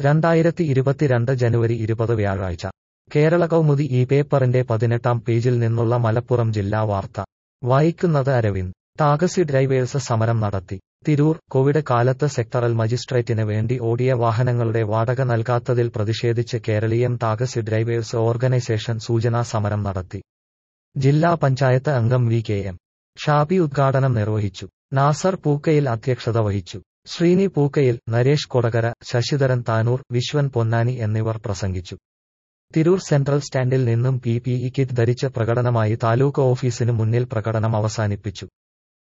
രണ്ടായിരത്തി ഇരുപത്തിരണ്ട് ജനുവരി ഇരുപത് വ്യാഴാഴ്ച കേരള കൗമുദി ഈ പേപ്പറിന്റെ പതിനെട്ടാം പേജിൽ നിന്നുള്ള മലപ്പുറം ജില്ലാ വാർത്ത വായിക്കുന്നത് അരവിന്ദ് ടാക്സി ഡ്രൈവേഴ്സ് സമരം നടത്തി തിരൂർ കോവിഡ് കാലത്ത് സെക്ടറൽ മജിസ്ട്രേറ്റിന് വേണ്ടി ഓടിയ വാഹനങ്ങളുടെ വാടക നൽകാത്തതിൽ പ്രതിഷേധിച്ച് കേരളീയം ടാക്സി ഡ്രൈവേഴ്സ് ഓർഗനൈസേഷൻ സൂചനാ സമരം നടത്തി ജില്ലാ പഞ്ചായത്ത് അംഗം വി കെ എം ഷാബി ഉദ്ഘാടനം നിർവഹിച്ചു നാസർ പൂക്കയിൽ അധ്യക്ഷത വഹിച്ചു ശ്രീനി പൂക്കയിൽ നരേഷ് കൊടകര ശശിധരൻ താനൂർ വിശ്വൻ പൊന്നാനി എന്നിവർ പ്രസംഗിച്ചു തിരൂർ സെൻട്രൽ സ്റ്റാൻഡിൽ നിന്നും പി പി ഇ കിറ്റ് ധരിച്ച് പ്രകടനമായി താലൂക്ക് ഓഫീസിനു മുന്നിൽ പ്രകടനം അവസാനിപ്പിച്ചു